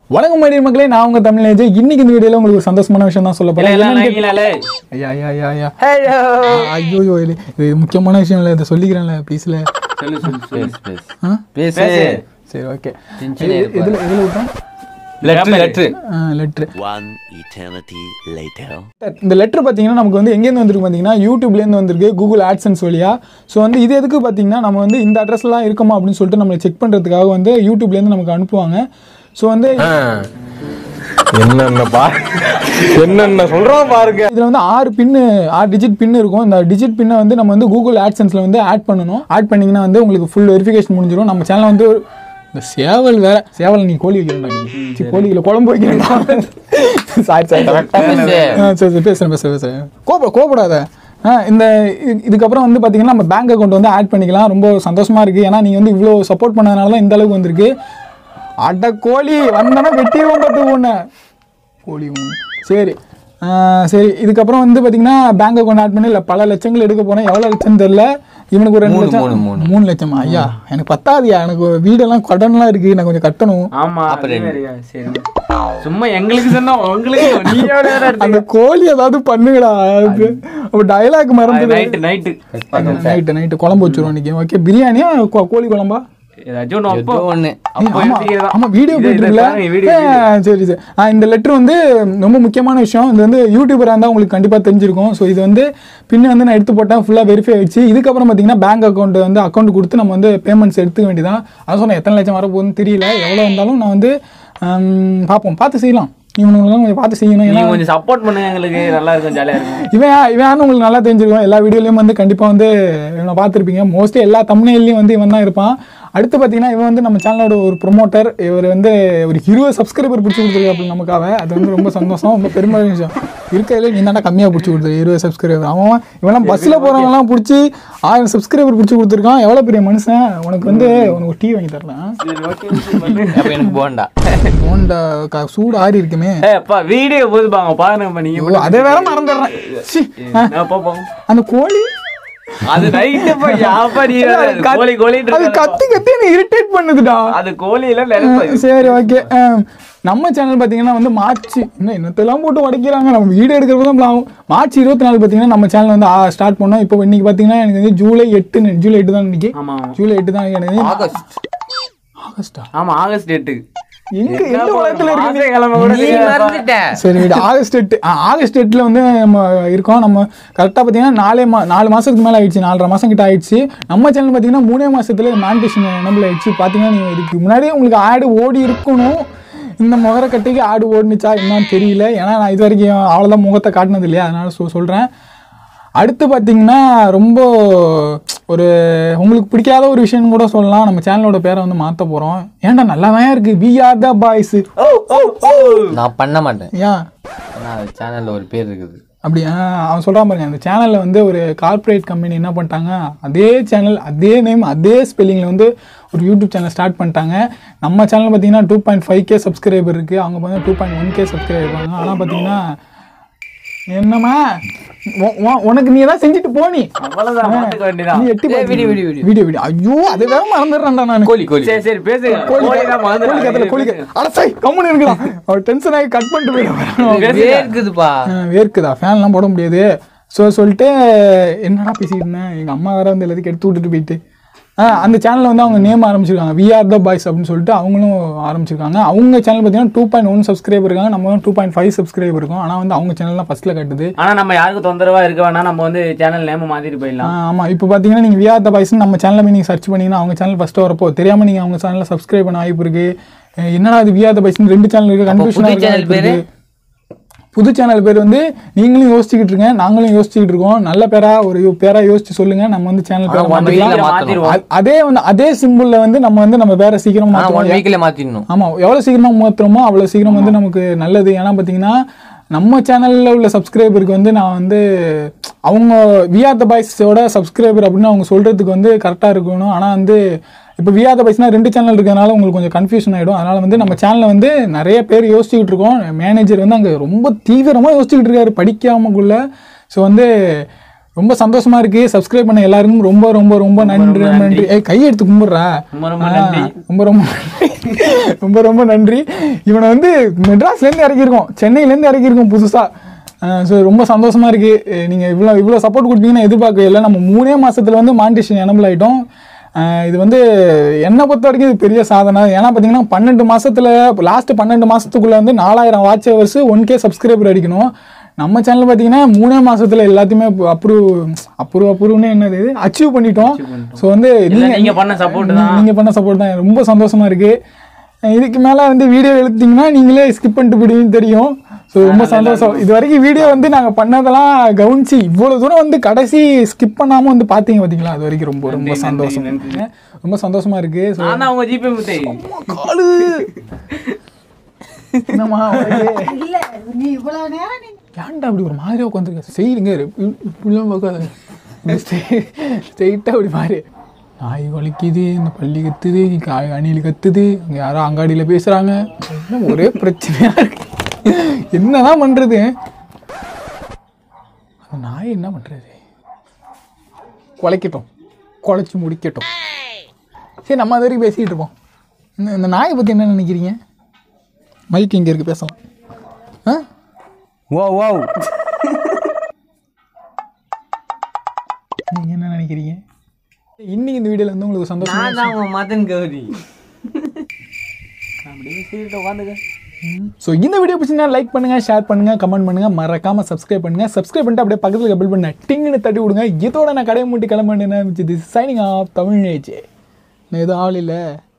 வணக்கம் மரியாதை மக்களே நான் உங்க தமிழ் இன்னைக்கு இந்த வீடியோல உங்களுக்கு ஒரு சந்தோஷமான விஷயம் தான் சொல்ல இல்ல, போறேன் இல்ல, என்னன்னு நான் இல்ல, இல்ல. ஐயா ஐயா ஐயா ஐயா ஐயோ ஐயோ இது இது முக்கியமான விஷயம் இல்லை இதை சொல்லிக்கிறேன்ல ப்ளீஸ்ல சொல்லு, சொல்லு, சொல்லு. ஆ பேசு பேசு. சரி ஓகே Tension ஏ இருப்பாரு. இதில் இதில் விட்டோம் லெட்ரு லெட்ரு லெட்ரு One eternity later. இந்த லெட்டர் பார்த்தீங்கன்னா நமக்கு வந்து எங்கேருந்து வந்திருக்கு பார்த்தீங்கன்னா யூடியூப்லேருந்து வந்திருக்கு கூகுள் ஆட்சன்ஸ் வழியா ஸோ வந்து இது எதுக்கு பார்த்தீங்கன்னா நம்ம வந்து இந்த அட்ரஸ்லாம் இருக்குமா அப்படின்னு சொல்லிட்டு நம்மளை செக் பண்ணுறதுக்காக வந்து யூடியூப்லேருந்து நமக்கு அனுப்புவாங்க ஸோ வந்து என்னென்ன பா என்னென்ன சொல்றான் பாருங்க இதில் வந்து ஆறு பின்னு ஆறு டிஜிட் பின் இருக்கும் இந்த டிஜிட் பின்னை வந்து நம்ம வந்து கூகுள் ஆட்சன்ஸில் வந்து ஆட் பண்ணணும் ஆட் பண்ணிங்கன்னா வந்து உங்களுக்கு ஃபுல் வெரிஃபிகேஷன் முடிஞ்சிடும் நம்ம சேனல் வந்து ஒரு இந்த சேவல் வேற சேவல் நீ கோழி வைக்கிறா நீ சரி, கோழி இல்லை குழம்பு வைக்கிறா சாரி சாரி பேசு. ஆ, சரி சரி பேசுகிறேன் பேசுகிறேன் பேசுகிறேன் கோப கோபப்படாத ஆ, இந்த இது- இதுக்கப்புறம் வந்து பார்த்தீங்கன்னா நம்ம பேங்க் அக்கௌண்ட் வந்து ஆட் பண்ணிக்கலாம் ரொம்ப சந்தோஷமா இருக்குது ஏன்னா நீங்கள் வந்து இவ்வளோ சப்போர்ட் பண்ணதுனால தான் இந்த அளவுக்கு வந்திருக்கு அட கோழி வந்தனா வெட்டிடுவோம் பார்த்து ஒன்று கோழி ஒன்று சரி ஆ, சரி இதுக்கப்புறம் வந்து பார்த்தீங்கன்னா பேங்க் அக்கௌண்ட் ஆட் பண்ணி இல்லை பல லட்சங்கள் எடுக்க போனேன் எவ்வளோ லட்சம் தெரில இவனுக்கு ஒரு ரெண்டு மூணு, லட்சம் மூணு, மூணு. மூணு லட்சமா ஐயா எனக்கு பத்தாதியா எனக்கு வீடெல்லாம் கடன்லாம் இருக்குது நான் கொஞ்சம் கட்டணும் ஆமா அது அப்புறம் வேறயா? சரி. சும்மா எங்களுக்கு சொன்னா உங்களுக்கு நீ எவ்வளவு நேரம் இருக்கு? அந்த கோழி ஏதாவது பண்ணுங்கடா அது அப்போ டைலாக் மறந்து நைட்டு நைட்டு நைட்டு நைட்டு குழம்பு வச்சிருவோம் இன்னைக்கு ஓகே பிரியாணியா கோ- கோழி குழம்பா ஏதாச்சும் ஒண்ணு அப்போ ஏதோ ஒண்ணு அப்போ ஆமா யோசிக்கிறதா. ஆமா வீடியோ இது- போயிட்டு இதை இருக்குல்ல பாருங்க, வீடியோ ஆ, சரி சரி ஆ, இந்த லெட்டர் வந்து ரொம்ப முக்கியமான விஷயம் இது வந்து யூடியூபராக இருந்தால் உங்களுக்கு கண்டிப்பாக தெரிஞ்சிருக்கும் ஸோ இது வந்து பின்ன வந்து நான் எடுத்து போட்டேன் ஃபுல்லாக வெரிஃபை ஆயிடுச்சு இதுக்கப்புறம் பார்த்தீங்கன்னா பேங்க் அக்கௌண்ட் வந்து அக்கௌண்ட் கொடுத்து நம்ம வந்து பேமெண்ட்ஸ் எடுத்துக்க வேண்டியதான் அதான் சொன்னேன் எத்தனை லட்சம் வரப்போகுதுன்னு தெரியல எவ்வளோ இருந்தாலும் நான் வந்து ஆம், பார்ப்போம் பார்த்து செய்யலாம் இவனுங்களாம் கொஞ்சம் பார்த்து செய்யணும் நீங்க ஏன்னா கொஞ்சம் சப்போர்ட் பண்ணுங்க எங்களுக்கு நல்லா இருக்கும் ஜாலியா இருக்கும் இவன் யா- இவன் யாருன்னு உங்களுக்கு நல்லா தெரிஞ்சிருக்கும் எல்லா வீடியோலையும் வந்து கண்டிப்பாக வந்து இவனை பார்த்துருப்பீங்க மோஸ்ட்லி எல்லா தமிழ்லையும் வந்து இவன் தான் இருப்பான் அடுத்து பார்த்தீங்கன்னா இவன் வந்து நம்ம சேனலோட ஒரு ப்ரொமோட்டர் இவர் வந்து ஒரு இருபது சப்ஸ்கிரைபர் பிடிச்சி கொடுத்துருக்காப்புல நமக்காக அது வந்து ரொம்ப சந்தோஷம் ரொம்ப பெருமையான விஷயம் இருக்கிறதுல நீ தாண்டா கம்மியாக பிடிச்சி கொடுத்துரு இருபது சப்ஸ்கிரைபர் அவன் இவெல்லாம் பஸ்ஸில் போகிறவங்கலாம் பிடிச்சி ஆயிரம் சப்ஸ்கிரைபர் பிடிச்சி கொடுத்துருக்கான் எவ்வளோ பெரிய மனுஷன் உனக்கு வந்து உனக்கு ஒரு டீ வாங்கி தரலாம் சரி, okay, okay, பண்ணு. அப்ப எனக்கு போண்டா போண்டா க- சூடு ஆறி இருக்குமே ஏய், அப்பா வீடியோ போது பாங்க பாருங்கப்பா நீங்க ஓ, அதை வேற மறந்துடுறேன் சி, ஆ, நான் பாப்போம் அந்த கோழி அது நைட்டு போய் யாப்பா நீ வேற அது கத்- கோழி கோழி அது கத்தி கத்தி எனக்கு இரிட்டேட் பண்ணுதுடா அது கோழி எல்லாம் நினைப்பா சரி ஓகே நம்ம சேனல் பார்த்தீங்கன்னா வந்து மார்ச் இன்னும் என்னத்தெல்லாம் போட்டு உடைக்கிறாங்க நம்ம வீடியோ எடுக்கிறப்ப தான் ஆகும் மார்ச் இருபத்தி நாலு பார்த்தீங்கன்னா நம்ம சேனல் வந்து ஸ்டார்ட் பண்ணோம் இப்போ இன்னைக்கு பார்த்தீங்கன்னா எனக்கு வந்து ஜூலை எட்டு ஜூலை எட்டு தான் இன்னைக்கு ஆமா ஆமா. ஜூலை எட்டு தான் எனக்கு ஆகஸ்ட் ஆகஸ்டா ஆமா ஆகஸ்ட் எட்டு எங்க எந்த உலகத்துல இருக்கு மாச கிழமை கூட நீ தெரியாதுப்பா. மறந்துட்ட சரி விடு ஆகஸ்ட் எட்டு ஆ, ஆகஸ்ட் எட்டில் வந்து நம்ம இருக்கோம் நம்ம கரெக்டாக பார்த்தீங்கன்னா நாலே மா நாலு மாதத்துக்கு மேலே ஆயிடுச்சு நாலரை மாதம் கிட்ட ஆயிடுச்சு நம்ம சேனல் பார்த்தீங்கன்னா மூணே மாதத்துல மானிட்டேஷன் நம்பல ஆயிடுச்சு பார்த்தீங்கன்னா நீங்கள் இதுக்கு முன்னாடியே உங்களுக்கு ஆடு ஓடி இருக்கணும் இந்த முகரக்கட்டைக்கு ஆடு ஓடுனுச்சா என்னன்னு தெரியல ஏன்னா நான் இது வரைக்கும் அவ்வளோதான் முகத்தை காட்டினது இல்லையா அதனால சொ சொல்கிறேன் அடுத்து பார்த்தீங்கன்னா ரொம்ப ஒரு உங்களுக்கு பிடிக்காத ஒரு விஷயம் கூட சொல்லலாம் நம்ம சேனலோட பேரை வந்து மாற்ற போகிறோம் ஏன்டா நல்லா தான் இருக்குது வி ஆர் த பாய்ஸ் நான் பண்ண மாட்டேன் ஏன் நான் சேனல்ல ஒரு பேர் இருக்குது அப்படி ஆ, அவன் சொல்கிறான் பாருங்க அந்த சேனலில் வந்து ஒரு கார்ப்பரேட் கம்பெனி என்ன பண்ணிட்டாங்க அதே சேனல் அதே நேம் அதே ஸ்பெல்லிங்கில் வந்து ஒரு யூடியூப் சேனல் ஸ்டார்ட் பண்ணிட்டாங்க நம்ம சேனல் பார்த்தீங்கன்னா two point five K subscriber இருக்குது அவங்க பார்த்தீங்கன்னா two point one K subscriber இருப்பாங்க ஆனால் பார்த்தீங்கன்னா என்னம்மா உ- உ- உனக்கு நீ தான் செஞ்சுட்டு போனி அவ்வளவுதான் மாத்துக்க வேண்டியதான் நீ எட்டி ஏய், வீடியோ, வீடியோ, வீடியோ வீடியோ ஐயோ அதை வேற மறந்துடுறேன்டா நான் கோழி கோழி சரி சரி பேசுங்க கோழி கோழி தான் கோழி கத்தல மறந்துடுறேன். கோழி அட சை கம்முன்னு இருக்கலாம் அவர் டென்ஷன் ஆகி கட் பண்ணிட்டு போயிடுவாங்க வேர்க்குதுப்பா ஆ, வேர்க்குதா ஃபேன்லாம் போட முடியாது ஸோ சொல்லிட்டு என்னடா பேசிட்டு இருந்தேன் எங்கள் அம்மா வேற வந்து எல்லாத்தையும் எடுத்து விட்டுட்டு போயிட்டு ஆ அந்த சேனலில் வந்து அவங்க நேம் ஆரம்பிச்சிருக்காங்க வி ஆர் த பாய்ஸ் அப்படின்னு சொல்லிட்டு அவங்களும் ஆரம்பிச்சிருக்காங்க அவங்க சேனல் பார்த்தீங்கன்னா டூ பாயிண்ட் ஒன் சப்ஸ்கிரைபர் இருக்காங்க நம்ம டூ பாயிண்ட் ஃபைவ் சப்ஸ்கிரைபர் இருக்கும் ஆனால் வந்து அவங்க சேனல்லாம் ஃபஸ்ட்டில் கட்டுது ஆனா நம்ம யாருக்கும் தொந்தரவா இருக்க வேணாம் நம்ம வந்து சேனல் நேம மாத்திட்டு ஆ, போயிடலாம் ஆமா இப்போ பார்த்தீங்கன்னா நீங்கள் வி ஆர் த பாய்ஸ் நம்ம சேனலில் போய் நீங்கள் சர்ச் பண்ணீங்கன்னா அவங்க சேனல் ஃபஸ்ட்டு வரப்போ தெரியாமல் நீங்கள் அவங்க சேனலில் சப்ஸ்கிரைப் பண்ண வாய்ப்பு இருக்கு அஹ் என்னடா இது வி ஆர் த பாய்ஸ் ரெண்டு சேனல் இருக்கு புது channel கன்ஃபியூஷன் பேரு? புது சேனல் பேர் வந்து நீங்களும் யோசிச்சுக்கிட்டு இருங்க நாங்களும் யோசிச்சுக்கிட்டு இருக்கோம் நல்ல பேரா ஒரு யோ- பேரா யோசிச்சு சொல்லுங்க நம்ம வந்து சேனல் பேரை one மாத்திக்கலாம் weekல மாத்திருவோம். அ- அதே வந்து அதே சிம்பிள்ல வந்து நம்ம வந்து நம்ம பேரை சீக்கிரம் ஆனா ஒன் மாற்றுவோம் வீக்ல மாத்திடணும் ஆமா எவ்வளவு சீக்கிரமா மாத்துறோமோ அவ்வளவு சீக்கிரம் வந்து நமக்கு நல்லது ஏன்னா பாத்தீங்கன்னா நம்ம சேனல்ல உள்ள சப்ஸ்கிரைபருக்கு வந்து நான் வந்து அவங்க விஆர் த பாய்ஸோட சப்ஸ்கிரைபர் அப்படின்னு அவங்க சொல்றதுக்கு வந்து கரெக்டா இருக்கணும் ஆனா வந்து இப்போ விஆர் த பாய்ஸ்னா ரெண்டு சேனல் இருக்கிறதுனால உங்களுக்கு கொஞ்சம் கன்ஃபியூஷன் ஆயிடும் அதனால வந்து நம்ம சேனல்ல வந்து நிறைய பேர் யோசிச்சுக்கிட்டு இருக்கோம் மேனேஜர் வந்து அங்க ரொம்ப தீவிரமா யோசிச்சுக்கிட்டு இருக்காரு படிக்காமக்குள்ள ஸோ வந்து ரொம்ப சந்தோஷமா இருக்கு சப்ஸ்கிரைப் பண்ண எல்லாருக்கும் ரொம்ப ரொம்ப ரொம்ப நன்றி ரொம்ப நன்றி ஏய் கை எடுத்து கும்பிடுறா ரொம்ப ரொம்ப ஆ, நன்றி. ரொம்ப ரொம்ப நன்றி. ரொம்ப ரொம்ப நன்றி இவனை வந்து மெட்ராஸ்லேருந்து இறக்கியிருக்கோம் சென்னையிலேருந்து இறக்கியிருக்கோம் புதுசாக ஸோ ரொம்ப சந்தோஷமா இருக்கு அஹ் நீங்க இவ்வளோ இவ்வளோ சப்போர்ட் கொடுத்தீங்கன்னு எதிர்பார்க்கவே இல்லை நம்ம மூணே மாசத்துல வந்து மானிட்டேஷன் எனபிள் ஆயிட்டோம் அஹ் இது வந்து என்னை பொறுத்த வரைக்கும் இது பெரிய சாதனை ஏன்னா பார்த்தீங்கன்னா பன்னெண்டு மாசத்துல லாஸ்ட் பன்னெண்டு மாசத்துக்குள்ள வந்து நாலாயிரம் watch hours one K subscriber அடிக்கணும் நம்ம சேனல் பார்த்தீங்கன்னா மூணே மாசத்துல எல்லாத்தையுமே அப்ரூவ் அப்ரூவ் அப்ரூவ்னு என்னது அச்சீவ் பண்ணிட்டோம் ஸோ வந்து எல்லாம் நீங்க பண்ண support தான். நீங்க பண்ண சப்போர்ட் தான் ரொம்ப சந்தோஷமா இருக்கு இதுக்கு மேல வந்து வீடியோ எடுத்தீங்கன்னா நீங்களே ஸ்கிப் பண்ணிட்டு போடுவீங்கன்னு தெரியும் ஸோ ரொம்ப சந்தோஷம் இது வரைக்கும் வீடியோ வந்து நாங்க பண்ணதெல்லாம் கவனிச்சு இவ்வளவு தூரம் வந்து கடைசி ஸ்கிப் பண்ணாம வந்து பாத்தீங்க பாத்தீங்களா அது வரைக்கும் ரொம்ப ரொம்ப நன்றி, சந்தோஷம் நன்றி. ரொம்ப சந்தோஷமா இருக்கு So, நான் தான் உங்க ஜிபே முத்தை காலு என்னம்மா உனக்கு? இல்ல நீ இவ்வளவு நேரம் நீ ஏன்டா அப்படி ஒரு மாதிரியா உட்காந்துருக்க செய்யுங்க இப்படிலாம் பார்க்காத ஸ்ட்ரெயிட்டாக அப்படி மாறு நாய் வலிக்குது இந்த பள்ளி கத்துது காய் அணில் கத்துது அங்கே யாரோ அங்காடியில் பேசுகிறாங்க ஒரே பிரச்சனையாக இருக்கு என்னதான் பண்ணுறது அந்த நாய் என்ன பண்ணுறது குலைக்கட்டும் குலைச்சி முடிக்கட்டும் சரி நம்ம அது வரைக்கும் பேசிகிட்டு இருப்போம் இந்த இந்த நாயை பற்றி என்ன நினைக்கிறீங்க மைக் இங்கே இருக்கு பேசலாம் ஆ ஓ ஓ நீங்க என்ன நினைக்கிறீங்க இன்னைக்கு இந்த வீடியோல வந்து உங்களுக்கு சந்தோஷம் நான் தான் உங்க மதன் கௌரி அப்படியே சீட்டு உட்காந்துக்க ஸோ இந்த வீடியோ பிடிச்சிருந்தா லைக் பண்ணுங்க ஷேர் பண்ணுங்க கமெண்ட் பண்ணுங்க மறக்காம சப்ஸ்கிரைப் பண்ணுங்க சப்ஸ்கிரைப் பண்ணிட்டு அப்படியே பக்கத்துல பில் பண்ண டிங்னு தட்டி விடுங்க இதோட நான் கடையை மூட்டி கிளம்ப வேண்டிய சைனிங் ஆஃப் தமிழ் நேச்சு நான் எதுவும் ஆள் இல்லை